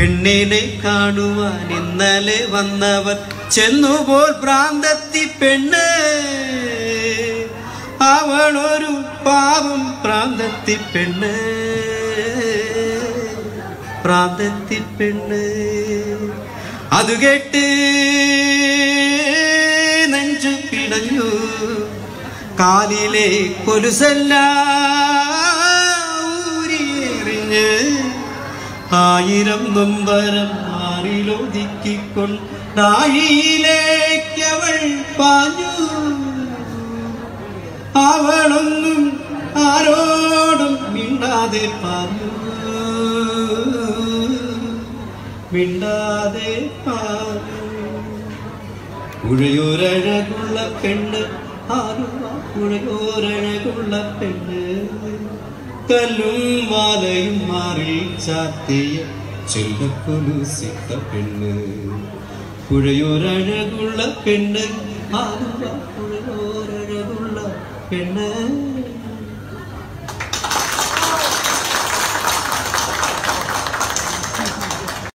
പെണ്ണിനെ കാണുവാൻ ഇന്നലെ വന്നവർ ചെന്നുപോൽ പ്രാന്തത്തി പെണ്ണ് അവളൊരു പാവം പ്രാന്തത്തി പെണ്ണ് പ്രാന്തത്തി പെണ്ണ് അത് കേട്ട് നെഞ്ചു പിടഞ്ഞു കാലിലെ കൊലുസല്ല ഊരിയെറിഞ്ഞ് ആയിരം നൊമ്പരം മാറിലൊതുക്കിക്കൊണ്ട് നാഴിയിലേക്കവൾ പാഞ്ഞു അവളൊന്നും ആരോടും മിണ്ടാതെ പറഞ്ഞു മിണ്ടാതെ പറഞ്ഞു പുഴയോരഴകുള്ള പെണ്ണ് ആലുവ പുഴയോരഴകുള്ള പെണ്ണ് കല്ലും വാലയും മാറിൽ ചാത്തിയ ചെല്ലക്കൊലുസിട്ട പെണ്ണ് പുഴയോരഴകുള്ള പെണ്ണ് ആലുവ പുഴയോരഴകുള്ള പെണ്ണ്